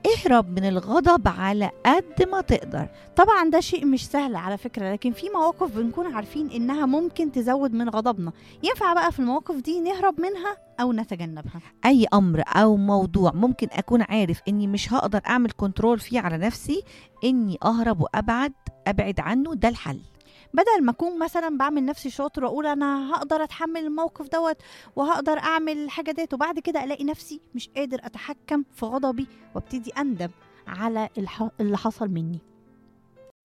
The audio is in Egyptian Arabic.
اهرب من الغضب على قد ما تقدر طبعا ده شيء مش سهل على فكرة لكن في مواقف بنكون عارفين إنها ممكن تزود من غضبنا ينفع بقى في المواقف دي نهرب منها أو نتجنبها اي امر او موضوع ممكن اكون عارف اني مش هقدر اعمل كنترول فيه على نفسي اني اهرب وابعد ابعد عنه ده الحل بدل ما اكون مثلا بعمل نفسي شاطر واقول انا هقدر اتحمل الموقف دوت وهقدر اعمل الحاجه ديت وبعد كده الاقي نفسي مش قادر اتحكم في غضبي وابتدي اندم على الح- اللي حصل مني